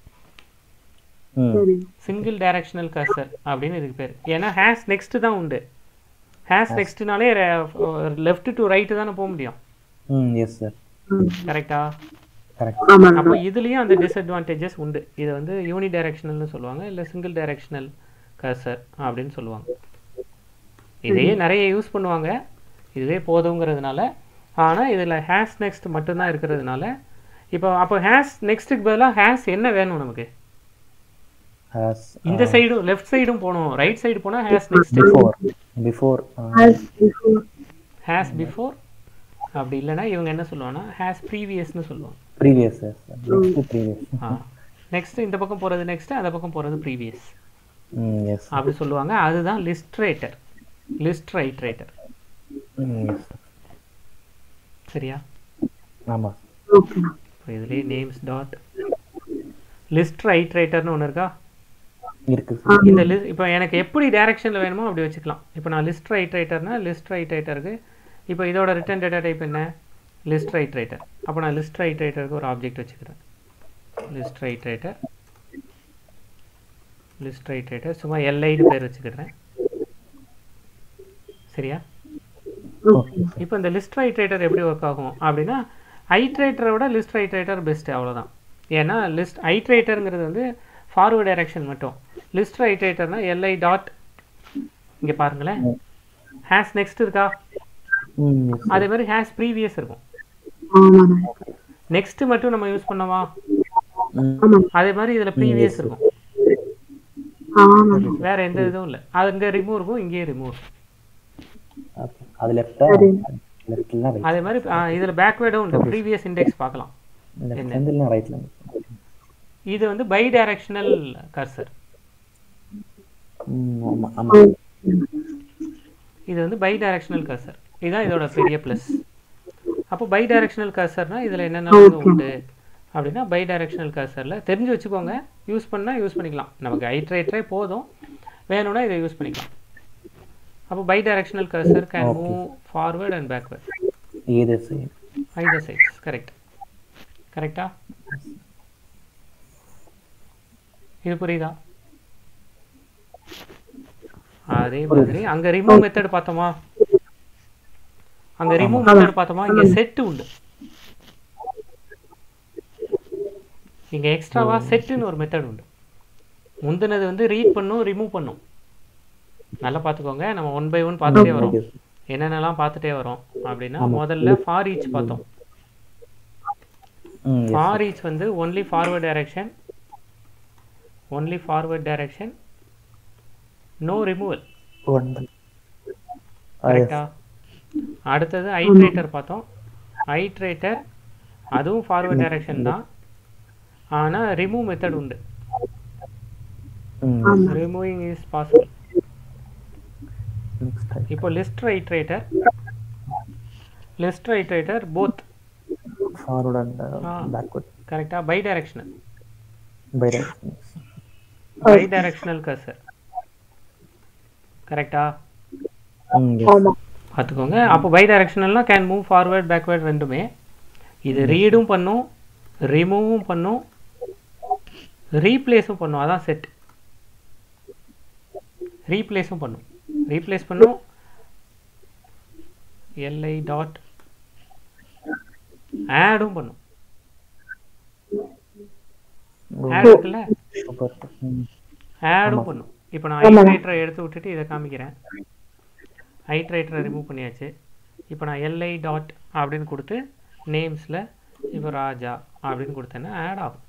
ம் சரி சிங்கிள் டைரக்ஷனல் கர்சர் அப்படின்னு இதுக்கு பேர் ஏன்னா ஹேஸ் நெக்ஸ்ட் தான் உண்டு ஹேஸ் நெக்ஸ்ட்னாலே லெஃப்ட் டு ரைட்டு தானே போக முடியும் ம் எஸ் சார் ம். கரெக்டா கரெக்ட் ஆமாண்ணா அப்போ இதுலேயும் அந்த டிஸ்அட்வான்டேஜஸ் உண்டு இது வந்து யூனி டைரக்ஷனல்னு சொல்லுவாங்க இல்லை சிங்கிள் டைரக்ஷனல் கர்சர் அப்படின்னு சொல்லுவாங்க இதையே நிறைய யூஸ் பண்ணுவாங்க இதுவே போதுங்கிறதுனால ஆனால் இதில் ஹேஸ் நெக்ஸ்ட் மட்டும்தான் இருக்கிறதுனால இப்போ அப்போ ஹேஸ் நெக்ஸ்ட்டுக்கு பதிலாக ஹேஸ் என்ன வேணும் நமக்கு ஹாஸ் இந்த சைடும் லெஃப்ட் சைடும் போகணும் ரைட் சைடு போனால் has next before before As before. Has before அப்படி இல்லைன்னா இவங்க என்ன சொல்லுவாங்கன்னா ஹேஸ் ப்ரீவியஸ்னு சொல்லுவாங்க previous sir next previous ah next இந்த பக்கம் போகிறது நெக்ஸ்ட் அந்த பக்கம் போகிறது ப்ரீவியஸ் ம் எஸ் அப்படி சொல்லுவாங்க அதுதான் லிஸ்ட்ரேட்டர் லிஸ்ட் ரைட்ரேட்டர் ம் எஸ் சரியா ஆமாம் ஓகேண்ணா இப்போ இதுலேயே நேம்ஸ் டாட் லிஸ்ட் ரைட்ரேட்டர்னு ஒன்று இருக்கா இருக்கு சார் இந்த லிஸ்ட் இப்போ எனக்கு எப்படி டைரக்ஷனில் வேணுமோ அப்படி வச்சுக்கலாம் இப்போ நான் லிஸ்ட் ரைட்ரேட்டர்னா லிஸ்ட் ரைட்ரேட்டருக்கு இப்போ இதோட ரிட்டர்ன் டேட்டா டைப் என்ன லிஸ்ட் ரைட்ரேட்டர் அப்போ நான் லிஸ்ட் ரைட்ரேட்டருக்கு ஒரு ஆப்ஜெக்ட் வச்சுக்கிறேன் லிஸ்ட் ரைட்ரேட்டர் லிஸ்ட் ரைட்ரேட்டர் சும்மா எல்ஐன்னு பேர் வச்சுக்கிறேன் சரியா ஓகே இப்போ இந்த லிஸ்ட் ரைட்ரேட்டர் எப்படி ஒர்க் ஆகும் அப்படின்னா ஐட்ரேட்டரை விட லிஸ்ட் ரைட்ரேட்டர் பெஸ்ட் அவ்வளவுதான் ஏன்னா லிஸ்ட் ஐட்ரேட்டருங்கிறது வந்து ஃபார்வர்ட் டைரக்ஷன் மட்டும் லிஸ்ட் ரைட்ரேட்டர்னா எல்ஐ டாட் இங்கே பாருங்களேன் ஹேஸ் நெக்ஸ்ட் இருக்கா ம் எஸ் அதே மாதிரி ஹேஸ் ப்ரீவியஸ் இருக்கும் ஆமாண்ணா நெக்ஸ்ட் மட்டும் நம்ம யூஸ் பண்ணோமா ம் ஆமாண்ணா அதே மாதிரி இதில் ப்ரீவியஸ் இருக்கும் ஆமாண்ணா வேற எந்த இதுவும் இல்லை அது இங்கே ரிமூவ் இருக்கும் இங்கேயே ரிமூவ் இருக்கும் ஓகே அது லெஃப்டா லெஃப்ட்ல ரைட் அதே மாதிரி ஆ, இதுல பேக்வேர்டும் உண்டு ப்ரீவியஸ் இண்டெக்ஸ் பார்க்கலாம் லெஃப்ட்ல இருந்து இல்ல ரைட்ல இது வந்து பை டைரக்ஷனல் கர்சர் ம் ஆமா ஆமா இது வந்து பை டைரக்ஷனல் கர்சர் இதுதான் இதோட பெரிய ப்ளஸ் அப்போ பை டைரக்ஷனல் கர்சர்னா இதில் என்னென்ன உண்டு அப்படின்னா பை டைரக்ஷனல் கர்சரில் தெரிஞ்சு வச்சுக்கோங்க யூஸ் பண்ணால் யூஸ் பண்ணிக்கலாம் நமக்கு ஐட்ரேட்டரே போதும் வேணும்னா இதை யூஸ் பண்ணிக்கலாம் அப்போ bidirectional cursor can Okay. Move forward and backward either side. Either sides correct கரெக்டா இது புரியுதா அதே மாதிரி அங்க ரிமூவ் மெத்தட் பார்த்தோமா அங்க ரிமூவ் மெத்தட் பார்த்தோமா இங்க செட் உண்டு இங்க எக்ஸ்ட்ராவா செட்டுன்னு ஒரு மெத்தட் உண்டு முந்தினது வந்து ரீட் பண்ணும் ரிமூவ் பண்ணும் நல்லா பார்த்துக்கோங்க நம்ம ஒன் பை ஒன் பார்த்துட்டே வரோம் Okay, sir. என்னென்னலாம் பார்த்துட்டே வரோம் அப்படின்னா முதல்ல ஃபார் ஈச் பார்த்தோம் Mm, yes, sir. For each வந்து only forward direction only forward direction no removal One by- Ah, yes. கரெக்டா அடுத்தது ஐட்ரேட்டர் பார்த்தோம் ஐட்ரேட்டர் அதுவும் ஃபார்வர்ட் டைரக்ஷன் தான் ஆனால் ரிமூவ் மெத்தட் உண்டு Mm, yes. Removing is possible Next side. இப்போ list iterator list iterator both Forward and uh, Ah. backward. கரெக்டா bidirectional By directions. Bidirectional cursor கரெக்டா Mm, yes. ஆமா பார்த்துக்கோங்க அப்போ பை டைரக்ஷனல்னா கேன் மூவ் ஃபார்வர்ட் பேக்வேர்ட் ரெண்டுமே இது ரீடும் பண்ணும் ரிமூவும் பண்ணும் ரீப்ளேஸும் பண்ணும் அதான் செட் ரீப்ளேஸும் பண்ணும் ரீப்ளேஸ் பண்ணும் எல்ஐ டாட் ஆடும் பண்ணும் ஆட் இருக்குல்ல Super. Mm. ஆடும் பண்ணும் இப்போ நான் ஐட்ரேட்டரை எடுத்து விட்டுட்டு இதை காமிக்கிறேன் ஐட்ரேட்டரை ரிமூவ் பண்ணியாச்சு இப்போ நான் எல்ஐ டாட் அப்படின்னு கொடுத்து நேம்ஸில் இப்போ ராஜா அப்படின்னு கொடுத்தேன்னா ஆட் ஆகும்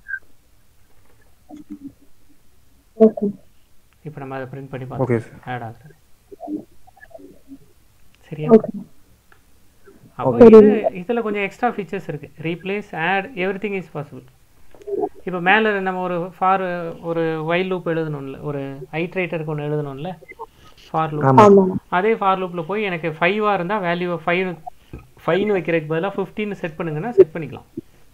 ஓகே இப்போ நம்ம அதை பிரிண்ட் பண்ணி Okay, பார்த்தோம் sir. ஆட் ஆகுது சரியா ஓகே அப்போ Okay. இது இதில் கொஞ்சம் எக்ஸ்ட்ரா ஃபீச்சர்ஸ் இருக்கு replace add everything is possible இப்போ மேலே நம்ம ஒரு ஃபார் ஒரு வைல் லூப் எழுதணும்ல ஒரு ஐட்ரேட்டருக்கு ஒன்று எழுதணும்ல ஃபார் லூப் ஆமா. ஆமா அதே ஃபார் லூப்பில் போய் எனக்கு ஃபைவாக இருந்தால் வேல்யூ ஃபைவ் ஃபைவ்னு வைக்கிறதுக்கு பதிலாக ஃபிஃப்டின்னு செட் பண்ணுங்கன்னா செட் பண்ணிக்கலாம்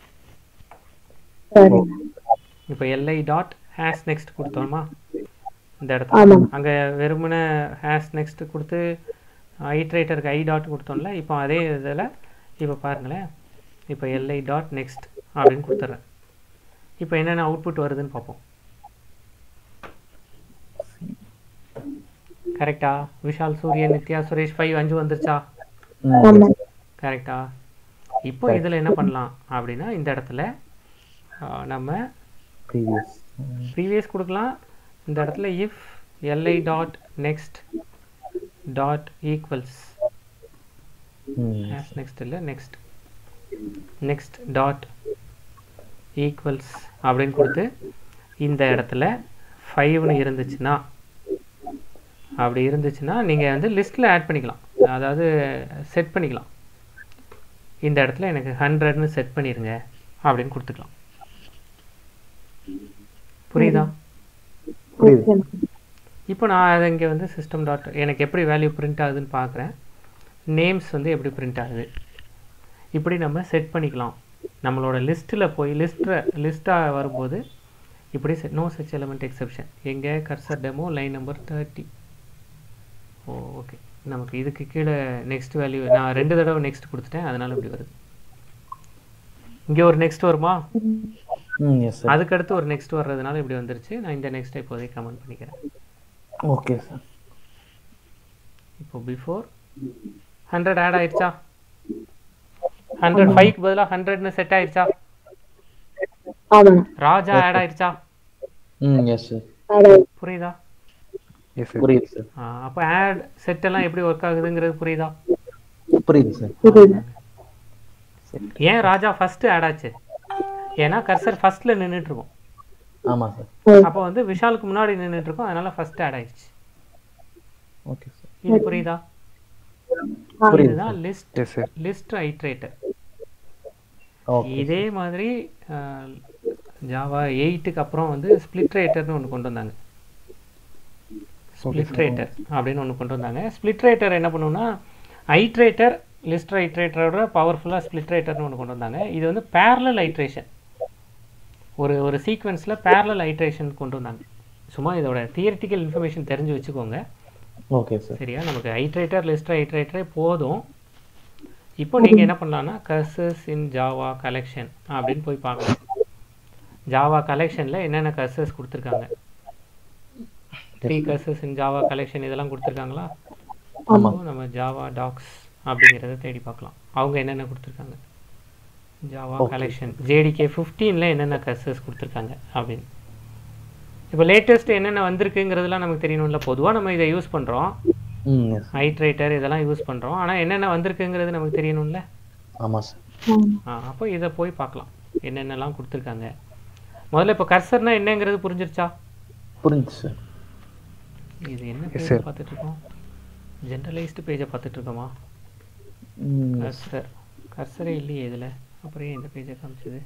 சரி இப்போ எல்ஐ டாட் ஹேஷ் நெக்ஸ்ட் கொடுத்தோமா இந்த ஆமா. இடத்துல அங்கே வெறுமனே ஹேஷ் நெக்ஸ்ட் கொடுத்து ஐட்ரேட்டருக்கு ஐ டாட் கொடுத்தோம்ல இப்போ அதே இதில் இப்போ பாருங்களேன் இப்போ எல்ஐ டாட் நெக்ஸ்ட் அப்படின்னு கொடுத்துட்றேன் இப்போ என்னென்ன அவுட்புட் வருதுன்னு பார்ப்போம் கரெக்டா விஷால் சூரியன் நித்யா சுரேஷ் ஃபைவ் அஞ்சு வந்துருச்சா Mm, ஆமா yes. கரெக்டா இப்போ இதில் என்ன பண்ணலாம் அப்படின்னா இந்த இடத்துல ஆ, நம்ம Previous. Mm, ப்ரீவியஸ் கொடுக்கலாம் இந்த இடத்துல if LI dot next dot equals mm, has next இல்லை நெக்ஸ்ட் நெக்ஸ்ட் டாட் ஈக்குவல்ஸ் அப்படின்னு கொடுத்து இந்த இடத்துல ஃபைவ்னு இருந்துச்சுன்னா அப்படி இருந்துச்சுன்னா நீங்கள் வந்து லிஸ்ட்டில் ஆட் பண்ணிக்கலாம் அதாவது செட் பண்ணிக்கலாம் இந்த இடத்துல எனக்கு ஹண்ட்ரட்னு செட் பண்ணிடுங்க அப்படின்னு கொடுத்துக்கலாம் புரியுதா புரியுது. ஓகே இப்போ நான் அதை இங்கே வந்து சிஸ்டம் டாட் எனக்கு எப்படி வேல்யூ பிரிண்ட் ஆகுதுன்னு பார்க்குறேன் நேம்ஸ் வந்து எப்படி பிரிண்ட் ஆகுது இப்படி நம்ம செட் பண்ணிக்கலாம் நம்மளோட லிஸ்ட்டில் போய் லிஸ்ட்டில் லிஸ்ட்டாக வரும்போது இப்படி நோ சச் எலமெண்ட் எக்ஸெப்ஷன் எங்கே cursor demo line number thirty oh okay நமக்கு இதுக்கு கீழே நெக்ஸ்ட் வேல்யூ நான் ரெண்டு தடவை நெக்ஸ்ட் கொடுத்துட்டேன் அதனால இப்படி வருது இங்கே ஒரு நெக்ஸ்ட் வருமா mm, yes, sir. அதுக்கடுத்து ஒரு நெக்ஸ்ட் வர்றதுனால இப்படி வந்துருச்சு நான் இந்த நெக்ஸ்ட்டை இப்போதைக்கு கமெண்ட் பண்ணிக்கிறேன் Okay, sir. இப்போ பிஃபோர் ஹண்ட்ரட் ஆட் ஆயிடுச்சா ஹண்ட்ரட் ஃபைவ்க்கு பதிலாக ஹண்ட்ரட்னு செட் ஆயிடுச்சா ஆமா ராஜா ஆட் ஆயிடுச்சா Mm, yes, sir. அட புரியுதா Yes, sir. புரியுது சார் ஆ, அப்போ ஆட் செட் எல்லாம் எப்படி ஒர்க் ஆகுதுங்கிறது புரியுதா புரியுது சார் புரியுது ஏன் ராஜா ஃபர்ஸ்ட் ஆட் ஆச்சு ஏன்னா கர்சர் ஃபர்ஸ்ட்ல நின்றுட்டு இருக்கும் ஆமா சார் அப்போ வந்து விஷாலுக்கு முன்னாடி நின்றுட்டு இருக்கும் அதனால ஃபர்ஸ்ட் ஆட் ஆயிடுச்சு ஓகே சார் இது புரியுதா புரியுது இதுதான் list Yes, sir. List iterator okay இதே மாதிரி ஜாவா எயிட்டுக்கு அப்புறம் வந்து ஸ்பிளிட் ரேட்டர்னு ஒன்று கொண்டு வந்தாங்க ஸ்பிளிட் ரேட்டர் அப்படின்னு ஒன்று கொண்டு வந்தாங்க ஸ்பிளிட் ரேட்டர் என்ன பண்ணுன்னா ஐட்ரேட்டர் லிஸ்ட் ஐட்ரேட்டரோட பவர்ஃபுல்லாக ஸ்பிளிட் ரேட்டர்னு ஒன்று கொண்டு வந்தாங்க இது வந்து பேரலல் ஐட்ரேஷன் ஒரு ஒரு சீக்வன்ஸில் பேரலல் ஐட்ரேஷன் கொண்டு வந்தாங்க சும்மா இதோட தியரிட்டிக்கல் இன்ஃபர்மேஷன் தெரிஞ்சு வச்சுக்கோங்க ஓகே சார் சரியா நமக்கு ஐட்ரேட்டர் லிஸ்ட் ஐட்ரேட்டரே போதும் இப்போ நீங்கள் என்ன பண்ணலாம்னா கர்சஸ் இன் ஜாவா கலெக்ஷன் அப்படின்னு போய் பார்க்கலாம் ஜாவா கலெக்ஷனில் என்னென்ன கர்சஸ் கொடுத்துருக்காங்க three cursors in Java collection இதெல்லாம் கொடுத்துருக்காங்களா ஆமாம் அப்போ நம்ம ஜாவா டாக்ஸ் அப்படிங்கிறத தேடி பார்க்கலாம் அவங்க என்னென்ன கொடுத்துருக்காங்க ஜாவா Okay. கலெக்ஷன் ஜேடிகே ஃபிஃப்டீனில் என்னென்ன கர்சஸ் கொடுத்துருக்காங்க அப்படின்னு இப்போ லேட்டஸ்ட் என்னென்ன வந்திருக்குங்கிறதுலாம் நமக்கு தெரியணும்ல பொதுவாக நம்ம இதை யூஸ் பண்ணுறோம் ம் எஸ் ஹைட்ரேட்டர் இதெல்லாம் யூஸ் பண்ணுறோம் ஆனால் என்னென்ன வந்திருக்குங்கிறது நமக்கு தெரியணும்ல ஆமாம் சார் ஆ அப்போ இதை போய் பார்க்கலாம் என்னென்னலாம் கொடுத்துருக்காங்க முதல்ல இப்போ கர்சர்னா என்னங்கிறது புரிஞ்சிருச்சா புரிஞ்சுது சார் இது என்ன Yes, பேஜ் sir. பார்த்துட்டு இருக்கோம் ஜென்ரலைஸ்டு பேஜை பார்த்துட்டு இருக்கோமா ம் கர்சர் கர்சரே இல்லையே இதில் அப்புறம் ஏன் இந்த பேஜை காமிச்சது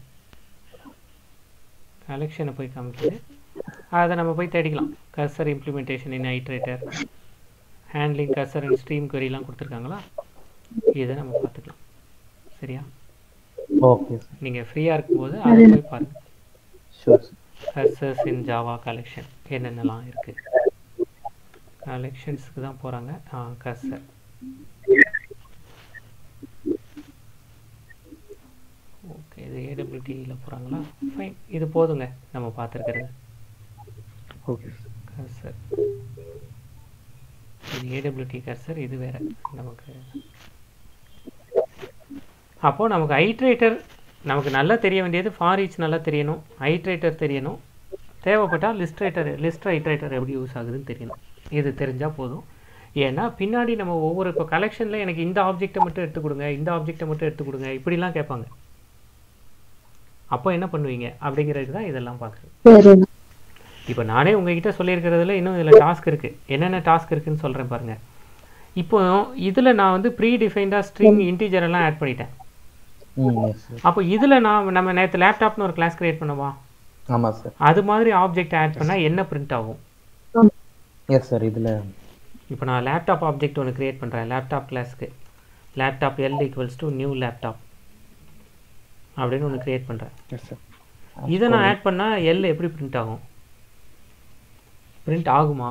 கலெக்ஷனை போய் காமிக்குது அதை நம்ம போய் தேடிக்கலாம் cursor implementation in iterator handling cursor and stream queryலாம் கொடுத்துருக்காங்களா இதை நம்ம பார்த்துக்கலாம் சரியா ஓகே சார் நீங்கள் ஃப்ரீயாக இருக்கும்போது அதை போய் பாருங்க sure sir cursors in Java collection என்னென்னலாம் இருக்குது கலெக்ஷன்ஸ்க்கு தான் போகிறாங்க ஆ கர்சர் ஓகே இது ஏடபிள்யூடியில் போகிறாங்களா ஃபைன் இது போதுங்க நம்ம பார்த்துருக்கிறது ஓகே சார் கர்சர் இது ஏடபிள்யூடி கர்சர் இது வேற நமக்கு அப்போ நமக்கு ஐட்ரேட்டர் நமக்கு நல்லா தெரிய வேண்டியது ஃபார் ஈச் நல்லா தெரியணும் ஐட்ரேட்டர் தெரியணும் தேவைப்பட்டால் லிஸ்ட்ரேட்டர் லிஸ்ட் ஐட்ரேட்டர் எப்படி யூஸ் ஆகுதுன்னு தெரியணும் இது தெரிஞ்சால் போதும் ஏன்னா பின்னாடி நம்ம ஒவ்வொரு இப்போ கலெக்ஷனில் எனக்கு இந்த ஆப்ஜெக்ட்டை மட்டும் எடுத்து கொடுங்க இந்த ஆப்ஜெக்ட்டை மட்டும் எடுத்து கொடுங்க இப்படிலாம் கேட்பாங்க அப்போ என்ன பண்ணுவீங்க அப்படிங்கிறதுக்கு தான் இதெல்லாம் பார்க்குறது சரிண்ணா இப்போ நானே உங்ககிட்ட சொல்லியிருக்கிறதுல இன்னும் இதில் டாஸ்க் இருக்குது என்னென்ன டாஸ்க் இருக்குன்னு சொல்கிறேன் பாருங்கள் இப்போ இதில் நான் வந்து ப்ரீ டிஃபைன்டாக ஸ்ட்ரிங் இன்டீஜர் எல்லாம் ஆட் பண்ணிட்டேன் ம் எஸ் சார் அப்போ இதில் நான் நம்ம நேற்று லேப்டாப்னு ஒரு கிளாஸ் கிரியேட் பண்ணவா ஆமாம் சார் அது மாதிரி ஆப்ஜெக்ட் ஆட் பண்ணால் என்ன பிரிண்ட் ஆகும் எஸ் சார் இதில் இப்போ நான் லேப்டாப் ஆப்ஜெக்ட் ஒன்று கிரியேட் பண்ணுறேன் லேப்டாப் கிளாஸ்க்கு laptop L equals to new laptop அப்படின்னு ஒன்று கிரியேட் பண்ணுறேன் எஸ் சார் இதை நான் ஆட் பண்ணால் எல் எப்படி பிரிண்ட் ஆகும் பிரிண்ட் ஆகுமா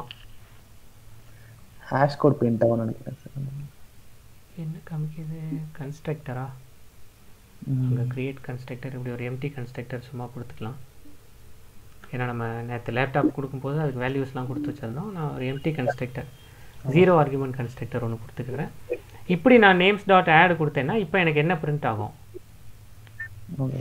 ஹேஷ் கோட் பிரிண்ட் ஆகும்னு நினைக்கிறேன் சார் என்ன காமிக்குது கன்ஸ்ட்ரக்டரா ம் அங்கே கிரியேட் கன்ஸ்ட்ரக்டர் இப்படி ஒரு எம்டி கன்ஸ்ட்ரக்டர் சும்மா கொடுத்துக்கலாம் ஏன்னா நம்ம நேற்று லேப்டாப் கொடுக்கும்போது அதுக்கு வேல்யூஸ்லாம் கொடுத்து வச்சிருந்தோம் நான் ஒரு empty constructor zero argument constructor ஒன்று கொடுத்துக்கிறேன் இப்படி நான் நேம்ஸ் டாட் ஆட் கொடுத்தேன்னா இப்போ எனக்கு என்ன பிரிண்ட் ஆகும் okay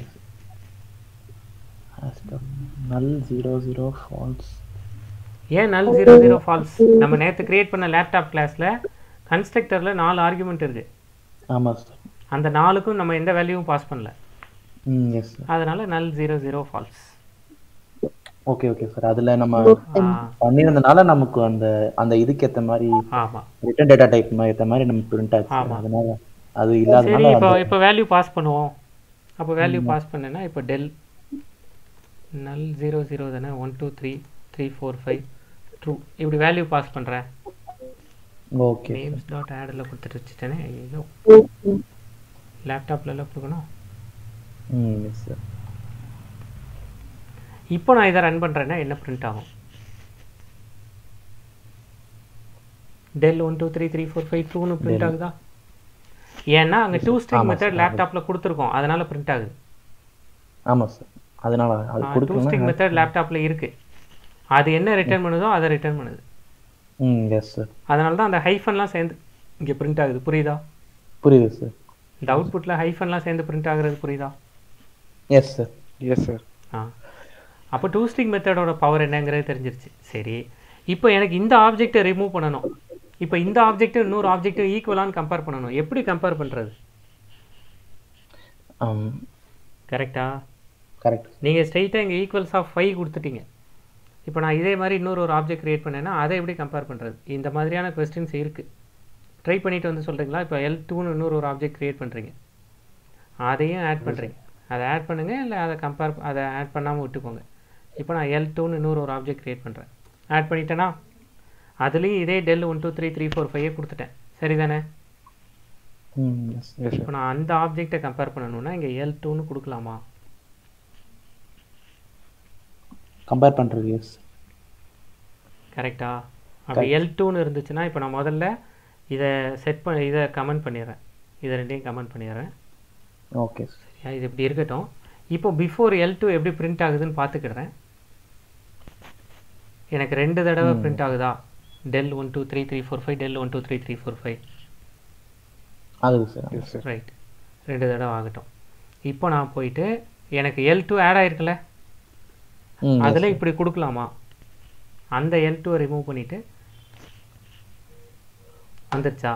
hash code null zero zero false ஏன் நல் ஜீரோ ஜீரோ ஃபால்ஸ் நம்ம நேற்று கிரியேட் பண்ண லேப்டாப் கிளாஸில் கன்ஸ்ட்ரக்டரில் நாலு ஆர்குமெண்ட் இருக்குது ஆமாம் சார் அந்த நாலுக்கும் நம்ம எந்த வேல்யூவும் பாஸ் பண்ணல ம் எஸ் சார் அதனால null zero zero false okay okay sir அதில் நம்ம ஆ பண்ணியிருந்தனால நமக்கு அந்த அந்த இதுக்கு ஏற்ற மாதிரி ஆமாம் ரிட்டன் டேட்டா டைப் ஏற்ற மாதிரி நம்ம பிரிண்ட் ஆச்சு ஆமா. அதனால அது சரி இல்லாதனால இப்போ அந்த- இப்போ வேல்யூ பாஸ் பண்ணுவோம் அப்போ வேல்யூ பாஸ் பண்ணேன்னா இப்போ டெல் நல் ஜீரோ ஜீரோ தானே one two three three four five true இப்படி வேல்யூ பாஸ் பண்ணுறேன் ஓகே நேம்ஸ் டாட் ஆடில் கொடுத்துட்டு வச்சுட்டேனே ஐயோ ஓகே லேப்டாப்லலாம் கொடுக்கணும் ம் எஸ் சார் இப்போ நான் இதை ரன் பண்ணுறேன்னா என்ன பிரிண்ட் ஆகும் Dell one two three three four five டூன்னு பிரிண்ட் Dell. ஆகுதா ஏன்னா அங்கே டூ ஸ்ட்ரிங் ஆமா மெத்தட் sir, லேப்டாப்பில் கொடுத்துருக்கோம் அதனால பிரிண்ட் ஆகுது ஆமாம் சார் அதனால அது டூ ஸ்ட்ரிங் கொடுக்கணும் மெத்தட் லேப்டாப்பில் இருக்கு அது என்ன ரிட்டர்ன் பண்ணுதோ அதை ரிட்டர்ன் பண்ணுது ம் எஸ் சார் அதனால தான் அந்த ஹைஃபன்லாம் சேர்ந்து இங்கே பிரிண்ட் ஆகுது புரியுதா புரியுது சார் இந்த அவுட்புட்டில் ஹைஃபன்லாம் சேர்ந்து பிரிண்ட் ஆகுறது புரியுதா எஸ் சார் எஸ் சார் ஆ அப்போ டூ ஸ்ட்ரிங் மெத்தடோட பவர் என்னங்கிறது தெரிஞ்சிருச்சு சரி இப்போ எனக்கு இந்த ஆப்ஜெக்ட்டை ரிமூவ் பண்ணணும் இப்போ இந்த ஆப்ஜெக்ட்டும் இன்னொரு ஆப்ஜெக்ட்டும் ஈக்குவலான்னு கம்பேர் பண்ணணும் எப்படி கம்பேர் பண்ணுறது கரெக்டா கரெக்ட் நீங்கள் ஸ்ட்ரைட்டாக இங்கே ஈக்குவல்ஸ் ஆஃப் ஃபைவ் கொடுத்துட்டீங்க இப்போ நான் இதே மாதிரி இன்னொரு ஒரு ஆப்ஜெக்ட் கிரியேட் பண்ணேன்னா அதை எப்படி கம்பேர் பண்ணுறது இந்த மாதிரியான கொஸ்டின்ஸ் இருக்குது ட்ரை பண்ணிட்டு வந்து சொல்கிறீங்களா இப்போ எல் டூன்னு இன்னொரு ஒரு ஆப்ஜெக்ட் கிரியேட் பண்ணுறீங்க அதையும் ஆட் பண்ணுறீங்க அதை ஆட் பண்ணுங்கள் இல்லை அதை கம்பேர் அதை ஆட் பண்ணாமல் விட்டுக்கோங்க இப்போ நான் எல் டூன்னு இன்னொரு ஒரு ஆப்ஜெக்ட் கிரியேட் பண்ணுறேன் ஆட் பண்ணிட்டேனா அதுலேயும் இதே Dell one two three three four five கொடுத்துட்டேன் சரிதானே ம் எஸ் எஸ் இப்போ நான் அந்த ஆப்ஜெக்டை கம்பேர் பண்ணணும்னா இங்கே எல் டூன்னு கொடுக்கலாமா கம்பேர் பண்ணுறது எஸ் கரெக்டா அப்படி எல் டூன்னு இருந்துச்சுன்னா இப்போ நான் முதல்ல இதை செட் பண்ண இதை கமெண்ட் பண்ணிடுறேன் இதை ரெண்டையும் கமெண்ட் பண்ணிடுறேன் ஓகே சார் சரியா இது இப்படி இருக்கட்டும் இப்போ பிஃபோர் எல் டூ எப்படி பிரிண்ட் ஆகுதுன்னு பார்த்துக்கிடுறேன் எனக்கு ரெண்டு தடவை பிரிண்ட் ஆகுதா Dell one two three three four five Dell one two three three four five ஆகுது சார் எஸ் சார் ரைட் ரெண்டு தடவை ஆகட்டும் இப்போ நான் போயிட்டு எனக்கு எல் டூ ஆட் ஆயிருக்குல்ல ம் அதில் இப்படி கொடுக்கலாமா அந்த எல் டூவை ரிமூவ் பண்ணிவிட்டு வந்துருச்சா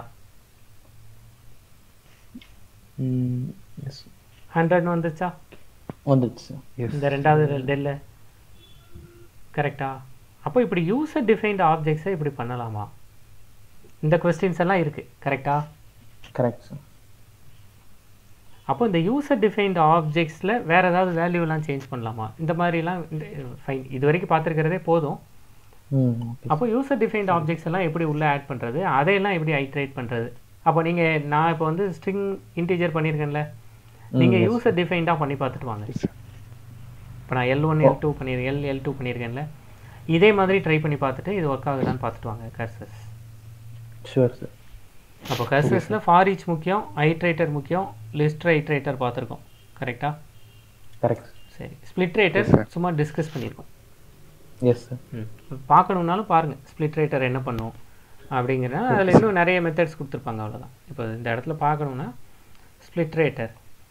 ம் எஸ் ஹண்ட்ரட்னு வந்துருச்சா வந்துடுச்சு சார் எஸ் இந்த ரெண்டாவது டெல்ல கரெக்டா அப்போ இப்படி யூசர் டிஃபைன்ட் ஆப்ஜெக்ட்ஸை இப்படி பண்ணலாமா இந்த கொஸ்டின்ஸ் எல்லாம் இருக்குது கரெக்டா கரெக்ட் சார் அப்போ இந்த யூசர் டிஃபைன்ட் ஆப்ஜெக்ட்ஸில் வேறு ஏதாவது வேல்யூலாம் சேஞ்ச் பண்ணலாமா இந்த மாதிரிலாம் ஃபைன் இது வரைக்கும் பார்த்துருக்கிறதே போதும் ம் ஓகே அப்போ யூசர் டிஃபைன்ட் ஆப்ஜெக்ட்ஸ் எல்லாம் எப்படி உள்ளே ஆட் பண்ணுறது அதையெல்லாம் எப்படி ஐட்ரேட் பண்ணுறது அப்போ நீங்கள் நான் இப்போ வந்து ஸ்ட்ரிங் இன்டீஜர் பண்ணியிருக்கேன்ல நீங்கள் யூசர் டிஃபைன்டாக பண்ணி பார்த்துட்டு வாங்க எஸ் சார் இப்போ நான் எல் ஒன் எல் டூ பண்ணியிருக்கேன் எல் எல் டூ பண்ணியிருக்கேன்ல இதே மாதிரி ட்ரை பண்ணி பார்த்துட்டு இது ஒர்க் ஆகுதான்னு பார்த்துட்டு வாங்க கர்சஸ் ஷுவர் சார் அப்போ கர்சஸில் ஃபார் ஈச் முக்கியம் ஐட்ரேட்டர் முக்கியம் லிஸ்ட் ஐட்ரேட்டர் பார்த்துருக்கோம் கரெக்டாக கரெக்ட் சரி ஸ்ப்ளிட் ரேட்டர் Yes, sir. சும்மா டிஸ்கஸ் பண்ணியிருக்கோம் எஸ் சார் ம் பார்க்கணுன்னாலும் பாருங்கள் ஸ்ப்ளிட் ரேட்டர் என்ன பண்ணும் அப்படிங்கிற அதில் இன்னும் நிறைய மெத்தட்ஸ் கொடுத்துருப்பாங்க அவ்வளோதான் இப்போ இந்த இடத்துல பார்க்கணுன்னா ஸ்ப்ளிட் ரேட்டர்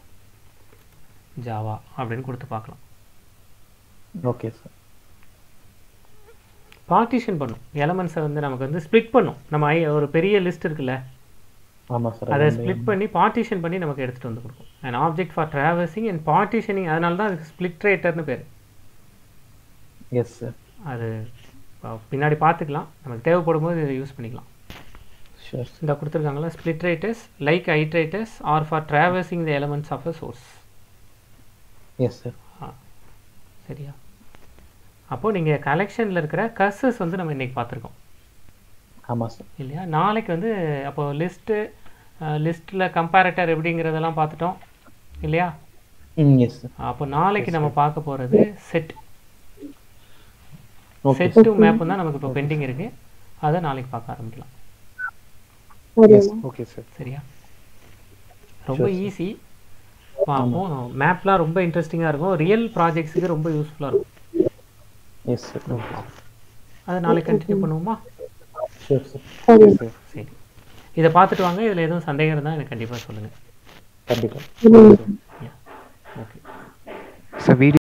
ஜாவா அப்படின்னு கொடுத்து பார்க்கலாம் ஓகே சார் பார்ட்டிஷன் பண்ணும் எலமெண்ட்ஸை வந்து நமக்கு வந்து ஸ்ப்ளிட் பண்ணும் நம்ம ஐ ஒரு பெரிய லிஸ்ட் இருக்குல்ல ஆமாம் சார் அதை ஸ்ப்ளிட் பண்ணி பார்ட்டிஷன் பண்ணி நமக்கு எடுத்துகிட்டு வந்து கொடுக்கும் and object for traversing and partitioning அதனால தான் அதுக்கு ஸ்ப்ளிட் ரேட்டர்னு பேர் எஸ் சார் அது அஹ், பின்னாடி பார்த்துக்கலாம் நமக்கு தேவைப்படும் போது இதை யூஸ் பண்ணிக்கலாம் ஷுவர் சார் இந்த கொடுத்துருக்காங்களா spliterators like iterators are for traversing the elements of a source yes sir சரியா அப்போ நீங்கள் கலெக்ஷனில் இருக்கிற கர்சஸ் வந்து நம்ம இன்னைக்கு பார்த்துருக்கோம் ஆமாம் சார் இல்லையா நாளைக்கு வந்து அப்போ லிஸ்ட்டு லிஸ்ட்டில் கம்பேரட்டர் எப்படிங்கிறதெல்லாம் பார்த்துட்டோம் இல்லையா ம் எஸ் சார் அப்போ நாளைக்கு நம்ம பார்க்க போகிறது set okay set to map தான் நமக்கு இப்போ பெண்டிங் இருக்கு அதை நாளைக்கு பார்க்க ஆரம்பிக்கலாம் சரிண்ணா ஓகே சார் சரியா ரொம்ப ஈஸி பார்ப்போம் மேப்லாம் ரொம்ப இன்ட்ரெஸ்டிங்காக இருக்கும் ரியல் ப்ராஜெக்ட்ஸுக்கு ரொம்ப யூஸ்ஃபுல்லாக இருக்கும் எஸ் சார் அதை நாளைக்கு கண்டினியூ பண்ணுவோமா ஷுவர் சார் சரி சார் சரி இதை பார்த்துட்டு வாங்க இதில் எதுவும் சந்தேகம் இருந்தால் எனக்கு கண்டிப்பாக சொல்லுங்கள் கண்டிப்பாக சரி ஓகே சார் வீடியோ